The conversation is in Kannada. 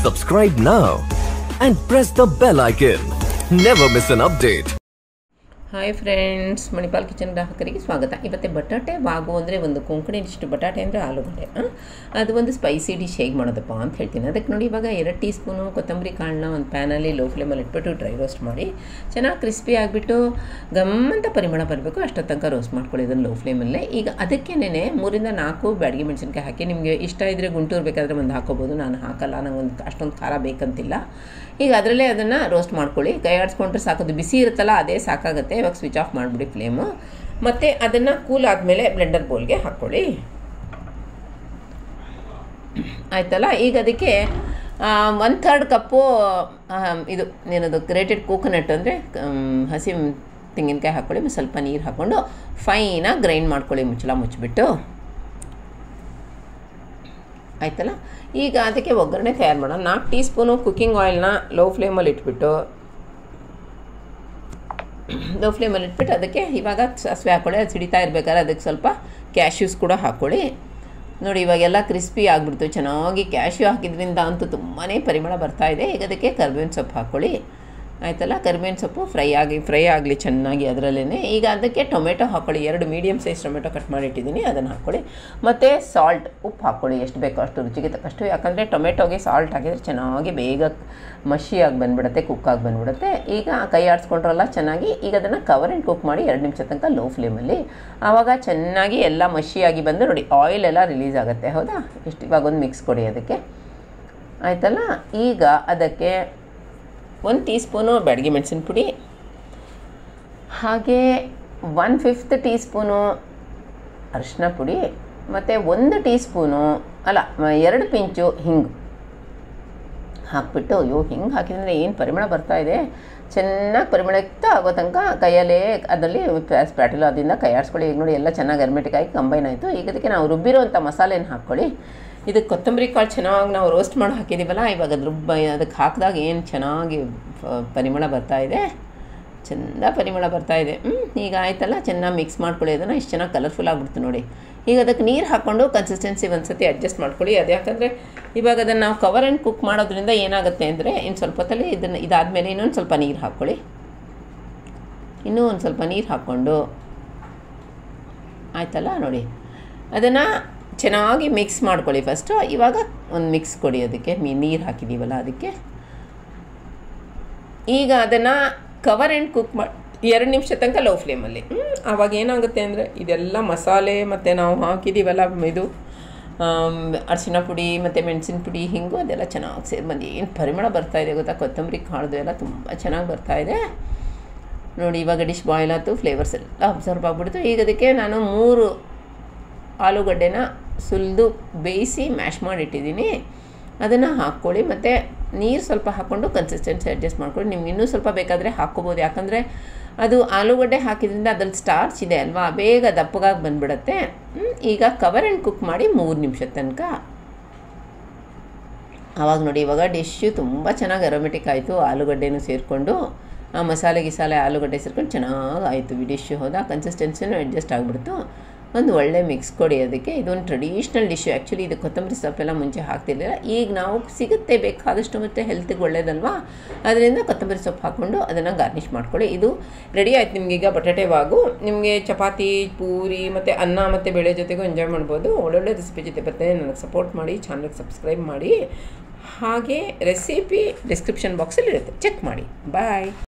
Subscribe now and press the bell icon. Never miss an update. Hi friends Manipal kitchen ಗ್ರಾಹಕರಿಗೆ ಸ್ವಾಗತ ಇವತ್ತೆ ಬಟಾಟೆ ವಾಗು ಅಂದರೆ ಒಂದು ಕೊಂಕಣಿ ಡಿಶ್ಟು ಬಟಾಟೆ ಅಂದರೆ ಆಲೂಗಡ್ಡೆ ಆ? ಅದು ಒಂದು ಸ್ಪೈಸಿ ಡಿಶ್ ಹೇಗೆ ಮಾಡೋದಪ್ಪ ಅಂತ ಹೇಳ್ತೀನಿ ಅದಕ್ಕೆ ನೋಡಿ ಇವಾಗ ಎರಡು ಟೀ ಸ್ಪೂನು ಕೊತ್ತಂಬರಿ ಕಾಳನ್ನ ಒಂದು ಪ್ಯಾನಲ್ಲಿ ಲೋ ಫ್ಲೇಮಲ್ಲಿ ಇಟ್ಬಿಟ್ಟು ಡ್ರೈ ರೋಸ್ಟ್ ಮಾಡಿ ಚೆನ್ನಾಗಿ ಕ್ರಿಸ್ಪಿ ಆಗಿಬಿಟ್ಟು ಗಮ್ಮಂತ ಪರಿಮಳ ಬರಬೇಕು ಅಷ್ಟೊತ್ತು ತನಕ ರೋಸ್ಟ್ ಮಾಡ್ಕೊಳ್ಳಿ ಇದನ್ನು ಲೋ ಫ್ಲೇಮಲ್ಲೇ ಈಗ ಅದಕ್ಕೇನೆ ಮೂರಿಂದ ನಾಲ್ಕು ಬ್ಯಾಡಗಿ ಮೆಣಸಿನ್ಕಾಯಿ ಹಾಕಿ ನಿಮಗೆ ಇಷ್ಟ ಇದ್ದರೆ ಗುಂಟೂರು ಬೇಕಾದರೆ ಒಂದು ಹಾಕೋಬೋದು ನಾನು ಹಾಕಲ್ಲ ನಂಗೆ ಒಂದು ಅಷ್ಟೊಂದು ಖಾರ ಬೇಕಂತಿಲ್ಲ ಈಗ ಅದರಲ್ಲೇ ಅದನ್ನು ರೋಸ್ಟ್ ಮಾಡ್ಕೊಳ್ಳಿ ಕೈ ಆಡಿಸ್ಕೊಂಡ್ರೆ ಸಾಕೋದು ಬಿಸಿ ಇರುತ್ತಲ್ಲ ಅದೇ ಸಾಕಾಗುತ್ತೆ ಇವಾಗ ಸ್ವಿಚ್ ಆಫ್ ಮಾಡಿಬಿಡಿ ಫ್ಲೇಮು ಮತ್ತು ಅದನ್ನು ಕೂಲ್ ಆದಮೇಲೆ ಬ್ಲೆಂಡರ್ ಬೋಲ್ಗೆ ಹಾಕ್ಕೊಳ್ಳಿ ಆಯ್ತಲ್ಲ ಈಗ ಅದಕ್ಕೆ ಒನ್ ಥರ್ಡ್ ಕಪ್ಪು ಆ, ಇದು ಏನದು ಗ್ರೇಟೆಡ್ ಕೋಕೋನಟ್ ಅಂದರೆ ಹಸಿ ತೆಂಗಿನಕಾಯಿ ಹಾಕ್ಕೊಳ್ಳಿ ಮತ್ತು ಸ್ವಲ್ಪ ನೀರು ಹಾಕ್ಕೊಂಡು ಫೈನಾಗಿ ಗ್ರೈಂಡ್ ಮಾಡ್ಕೊಳ್ಳಿ ಮುಚ್ಚಳ ಮುಚ್ಚಿಬಿಟ್ಟು ಆಯ್ತಲ್ಲ ಈಗ ಅದಕ್ಕೆ ಒಗ್ಗರಣೆ ತಯಾರು ಮಾಡೋಣ ನಾಲ್ಕು ಟೀ ಸ್ಪೂನು ಕುಕ್ಕಿಂಗ್ ಆಯಿಲ್ನ ಲೋ ಫ್ಲೇಮಲ್ಲಿ ಇಟ್ಬಿಟ್ಟು ಲೋ ಫ್ಲೇಮಲ್ಲಿ ಇಟ್ಬಿಟ್ಟು ಅದಕ್ಕೆ ಇವಾಗ ಸಾಸಿವೆ ಹಾಕ್ಕೊಳ್ಳಿ ಅದು ಸಿಡಿತಾ ಇರ್ಬೇಕಾದ್ರೆ ಅದಕ್ಕೆ ಸ್ವಲ್ಪ ಕ್ಯಾಶ್ಯೂಸ್ ಕೂಡ ಹಾಕ್ಕೊಳ್ಳಿ ನೋಡಿ ಇವಾಗೆಲ್ಲ ಕ್ರಿಸ್ಪಿ ಆಗಿಬಿಡ್ತು ಚೆನ್ನಾಗಿ ಕ್ಯಾಶ್ಯೂ ಹಾಕಿದ್ರಿಂದ ಅಂತೂ ತುಂಬಾ ಪರಿಮಳ ಬರ್ತಾ ಇದೆ ಈಗ ಅದಕ್ಕೆ ಕರ್ಬೇವಿನ ಸೊಪ್ಪು ಹಾಕ್ಕೊಳ್ಳಿ ಆಯ್ತಲ್ಲ ಕರಿಬೇವಿನ ಸೊಪ್ಪು ಫ್ರೈ ಆಗಿ ಫ್ರೈ ಆಗಲಿ ಚೆನ್ನಾಗಿ ಅದರಲ್ಲೇ ಈಗ ಅದಕ್ಕೆ ಟೊಮೆಟೊ ಹಾಕ್ಕೊಳ್ಳಿ ಎರಡು ಮೀಡಿಯಮ್ ಸೈಜ್ ಟೊಮೆಟೊ ಕಟ್ ಮಾಡಿ ಇಟ್ಟಿದ್ದೀನಿ ಅದನ್ನು ಹಾಕ್ಕೊಳ್ಳಿ ಮತ್ತು ಸಾಲ್ಟ್ ಉಪ್ಪು ಹಾಕ್ಕೊಳ್ಳಿ ಎಷ್ಟು ಬೇಕೋ ಅಷ್ಟು ರುಚಿಗೆ ತಕ್ಕಷ್ಟು ಯಾಕಂದರೆ ಟೊಮೆಟೊಗೆ ಸಾಲ್ಟ್ ಹಾಕಿದರೆ ಚೆನ್ನಾಗಿ ಬೇಗ ಮಷಿಯಾಗಿ ಬಂದುಬಿಡುತ್ತೆ ಕುಕ್ಕಾಗಿ ಬಂದುಬಿಡುತ್ತೆ ಈಗ ಕೈ ಆಡಿಸ್ಕೊಂಡ್ರಲ್ಲ ಚೆನ್ನಾಗಿ ಈಗ ಅದನ್ನು ಕವರ್ ಆ್ಯಂಡ್ ಕುಕ್ ಮಾಡಿ ಎರಡು ನಿಮಿಷ ತನಕ ಲೋ ಫ್ಲೇಮಲ್ಲಿ ಆವಾಗ ಚೆನ್ನಾಗಿ ಎಲ್ಲ ಮಷಿಯಾಗಿ ಬಂದು ನೋಡಿ ಆಯಿಲ್ ಎಲ್ಲ ರಿಲೀಸ್ ಆಗುತ್ತೆ ಹೌದಾ ಇಷ್ಟು ಇವಾಗ ಒಂದು ಮಿಕ್ಸ್ ಕೊಡಿ ಅದಕ್ಕೆ ಆಯ್ತಲ್ಲ ಈಗ ಅದಕ್ಕೆ ಒಂದು ಟೀ ಸ್ಪೂನು ಬ್ಯಾಡಗಿ ಮೆಣಸಿನ ಪುಡಿ ಹಾಗೆ ಒನ್ ಫಿಫ್ತ್ ಟೀ ಸ್ಪೂನು ಅರಿಶಿನ ಪುಡಿ ಮತ್ತು ಒಂದು ಟೀ ಸ್ಪೂನು ಅಲ್ಲ ಮ- ಎರಡು ಪಿಂಚು ಹಿಂಗು ಹಾಕ್ಬಿಟ್ಟು ಅಯ್ಯೋ ಹಿಂಗೆ ಹಾಕಿದ್ರೆ ಏನು ಪರಿಮಳ ಬರ್ತಾ ಇದೆ ಚೆನ್ನಾಗಿ ಪರಿಮಳಯುಕ್ತ ಆಗೋ ತನಕ ಕೈಯಲ್ಲೇ ಅದರಲ್ಲಿ ಸ್ಪ್ಯಾಟಿಲ್ ಅದರಿಂದ ಕೈ ಆಡಿಸ್ಕೊಳ್ಳಿ ಈಗ ನೋಡಿ ಎಲ್ಲ ಚೆನ್ನಾಗಿ ಅರ್ಮೆಟಿಕ್ ಆಗಿ ಕಂಬೈನ್ ಆಯಿತು ಈಗ ಅದಕ್ಕೆ ನಾವು ರುಬ್ಬಿರೋಂಥ ಮಸಾಲೆನ ಹಾಕ್ಕೊಳ್ಳಿ ಇದಕ್ಕೆ ಕೊತ್ತಂಬರಿ ಕಾಳು ಚೆನ್ನಾಗಿ ನಾವು ರೋಸ್ಟ್ ಮಾಡಿ ಹಾಕಿದ್ದೀವಲ್ಲ ಇವಾಗ ಅದ್ರ ರುಬ್ಬ ಅದಕ್ಕೆ ಹಾಕಿದಾಗ ಏನು ಚೆನ್ನಾಗಿ ಪ- ಪರಿಮಳ ಬರ್ತಾ ಇದೆ ಚೆಂದ ಪರಿಮಳ ಬರ್ತಾ ಇದೆ ಹ್ಮ್, ಈಗ ಆಯ್ತಲ್ಲ ಚೆನ್ನಾಗಿ ಮಿಕ್ಸ್ ಮಾಡ್ಕೊಳ್ಳಿ ಅದನ್ನು ಇಷ್ಟು ಚೆನ್ನಾಗಿ ಕಲರ್ಫುಲ್ ಆಗಿಬಿಡ್ತು ನೋಡಿ ಈಗ ಅದಕ್ಕೆ ನೀರು ಹಾಕ್ಕೊಂಡು ಕನ್ಸಿಸ್ಟೆನ್ಸಿ ಒಂದು ಸತಿ ಅಡ್ಜಸ್ಟ್ ಮಾಡ್ಕೊಳ್ಳಿ ಅದು ಯಾಕಂದರೆ ಇವಾಗ ಅದನ್ನು ನಾವು ಕವರ್ ಆ್ಯಂಡ್ ಕುಕ್ ಮಾಡೋದ್ರಿಂದ ಏನಾಗುತ್ತೆ ಅಂದರೆ ಇನ್ನು ಸ್ವಲ್ಪ ಹೊತ್ತಲ್ಲಿ ಇದನ್ನು ಇದಾದಮೇಲೆ ಇನ್ನೊಂದು ಸ್ವಲ್ಪ ನೀರು ಹಾಕ್ಕೊಳ್ಳಿ ಇನ್ನೂ ಒಂದು ಸ್ವಲ್ಪ ನೀರು ಹಾಕ್ಕೊಂಡು ಆಯ್ತಲ್ಲ ನೋಡಿ ಅದನ್ನು ಚೆನ್ನಾಗಿ ಮಿಕ್ಸ್ ಮಾಡ್ಕೊಳ್ಳಿ ಫಸ್ಟು ಇವಾಗ ಒಂದು ಮಿಕ್ಸ್ ಕೊಡಿ ಅದಕ್ಕೆ ಮೀ ನೀರು ಹಾಕಿದ್ದೀವಲ್ಲ ಅದಕ್ಕೆ ಈಗ ಅದನ್ನು ಕವರ್ ಆ್ಯಂಡ್ ಕುಕ್ ಮಾಡಿ ಎರಡು ನಿಮಿಷ ತನಕ ಲೋ ಫ್ಲೇಮಲ್ಲಿ ಆವಾಗ ಏನಾಗುತ್ತೆ ಅಂದರೆ ಇದೆಲ್ಲ ಮಸಾಲೆ ಮತ್ತು ನಾವು ಹಾಕಿದ್ದೀವಲ್ಲ ಇದು ಆಮ್, ಅರಿಶಿನ ಪುಡಿ ಮತ್ತು ಮೆಣಸಿನ ಪುಡಿ ಹಿಂಗು ಅದೆಲ್ಲ ಚೆನ್ನಾಗಿ ಸೇರಿ ಬಂದು ಏನು ಪರಿಮಳ ಬರ್ತಾ ಇದೆ ಗೊತ್ತಾ ಕೊತ್ತಂಬರಿ ಕಾಳ್ದು ಎಲ್ಲ ತುಂಬ ಚೆನ್ನಾಗಿ ಬರ್ತಾ ಇದೆ ನೋಡಿ ಇವಾಗ ಡಿಶ್ ಬಾಯ್ಲ್ ಆಯ್ತು ಫ್ಲೇವರ್ಸ್ ಎಲ್ಲ ಅಬ್ಸರ್ವ್ ಆಗಿಬಿಡ್ತು ಈಗ ಅದಕ್ಕೆ ನಾನು ಮೂರು ಆಲೂಗಡ್ಡೆನ ಸುಲಿದು ಬೇಯಿಸಿ ಮ್ಯಾಶ್ ಮಾಡಿಟ್ಟಿದ್ದೀನಿ ಅದನ್ನು ಹಾಕ್ಕೊಳ್ಳಿ ಮತ್ತು ನೀರು ಸ್ವಲ್ಪ ಹಾಕ್ಕೊಂಡು ಕನ್ಸಿಸ್ಟೆನ್ಸಿ ಅಡ್ಜಸ್ಟ್ ಮಾಡ್ಕೊಳ್ಳಿ ನಿಮ್ಗೆ ಇನ್ನೂ ಸ್ವಲ್ಪ ಬೇಕಾದರೆ ಹಾಕ್ಕೋಬೋದು ಯಾಕಂದರೆ ಅದು ಆಲೂಗಡ್ಡೆ ಹಾಕಿದ್ರಿಂದ ಅದ್ರಲ್ಲಿ ಸ್ಟಾರ್ಚ್ ಇದೆ ಅಲ್ವಾ ಬೇಗ ದಪ್ಪಗಾಗಿ ಬಂದುಬಿಡುತ್ತೆ ಈಗ ಕವರ್ ಆ್ಯಂಡ್ ಕುಕ್ ಮಾಡಿ ಮೂರು ನಿಮಿಷದ ತನಕ ಆವಾಗ ನೋಡಿ ಇವಾಗ ಡಿಶ್ಶು ತುಂಬ ಚೆನ್ನಾಗಿ ಅರೋಮೆಟಿಕ್ ಆಯಿತು ಆಲೂಗಡ್ಡೆನೂ ಸೇರಿಕೊಂಡು ಆ ಮಸಾಲೆ ಗಿಸಾಲೆ ಆಲೂಗಡ್ಡೆ ಸೇರ್ಕೊಂಡು ಚೆನ್ನಾಗಿ ಆಯಿತು ಈ ಡಿಶ್ಶು ಹೋದ ಕನ್ಸಿಸ್ಟೆನ್ಸಿನೂ ಅಡ್ಜಸ್ಟ್ ಆಗಿಬಿಡ್ತು ಒಂದು ಒಳ್ಳೆ ಮಿಕ್ಸ್ ಕೊಡಿ ಅದಕ್ಕೆ ಇದೊಂದು ಟ್ರೆಡಿಷ್ನಲ್ ಡಿಶ್ಶು ಆ್ಯಕ್ಚುಲಿ ಇದು ಕೊತ್ತಂಬರಿ ಸೊಪ್ಪೆಲ್ಲ ಮುಂಚೆ ಹಾಕ್ತಿರ್ಲಿಲ್ಲ ಈಗ ನಾವು ಸಿಗುತ್ತೆ ಬೇಕಾದಷ್ಟು ಮತ್ತು ಹೆಲ್ತಿಗೆ ಒಳ್ಳೇದಲ್ವಾ ಅದರಿಂದ ಕೊತ್ತಂಬರಿ ಸೊಪ್ಪು ಹಾಕ್ಕೊಂಡು ಅದನ್ನು ಗಾರ್ನಿಷ್ ಮಾಡ್ಕೊಳ್ಳಿ ಇದು ರೆಡಿ ಆಯ್ತು ನಿಮಗೀಗ ಬಟಾಟೆ ವಾಗು ನಿಮಗೆ ಚಪಾತಿ ಪೂರಿ ಮತ್ತು ಅನ್ನ ಮತ್ತು ಬೇಳೆ ಜೊತೆಗೂ ಎಂಜಾಯ್ ಮಾಡ್ಬೋದು ಒಳ್ಳೊಳ್ಳೆ ರೆಸಿಪಿ ಜೊತೆ ಬರ್ತೇನೆ ನನಗೆ ಸಪೋರ್ಟ್ ಮಾಡಿ ಚಾನಲ್ಗೆ ಸಬ್ಸ್ಕ್ರೈಬ್ ಮಾಡಿ ಹಾಗೆ ರೆಸಿಪಿ ಡಿಸ್ಕ್ರಿಪ್ಷನ್ ಬಾಕ್ಸಲ್ಲಿ ಇರುತ್ತೆ ಚೆಕ್ ಮಾಡಿ ಬಾಯ್